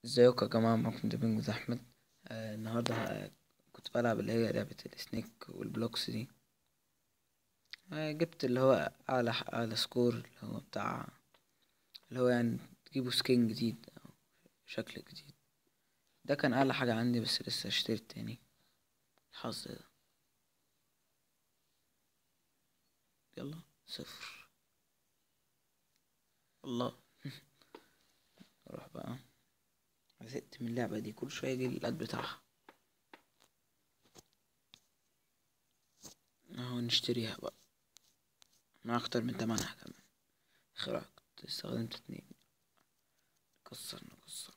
ازيكم يا جماعة معكم ديبينج أحمد آه النهاردة ه- كنت بلعب اللي هي لعبة السنيك والبلوكس دي آه جبت اللي هو أعلى أعلى سكور اللي هو بتاع اللي هو يعني تجيبوا سكين جديد أو شكل جديد ده كان أعلى حاجة عندي بس لسه اشتري التاني الحظ ده يلا صفر الله اروح بقى زهقت من اللعبة دي كل شوية يجي الاد بتاعها اهو نشتريها بقى مع اكتر من تمنها كمان اخر كنت استخدمت اتنين نكسر نكسر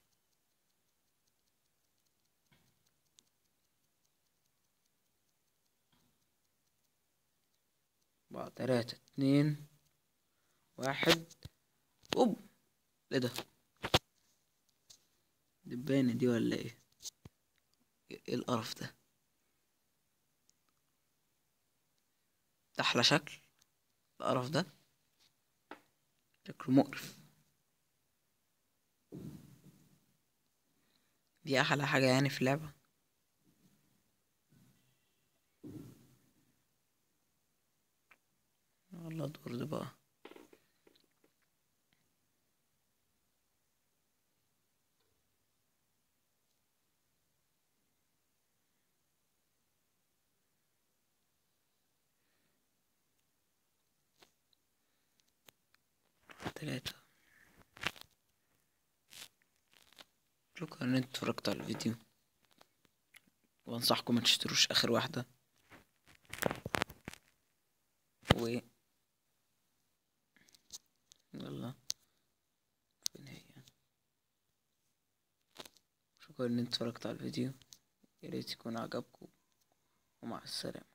بقى تلاتة اتنين واحد اوب ايه ده دبانة دي ولا ايه ايه القرف ده ده احلى شكل القرف ده شكله مقرف دي احلى حاجة يعني في اللعبة والله دور ده بقى تلاتة شكرا ان انتوا اتفرجتوا على الفيديو وانصحكم ما تشتروش اخر واحدة و يلا فين هي شكرا ان انتوا اتفرجتوا على الفيديو ياريت يكون عجبكم ومع السلامة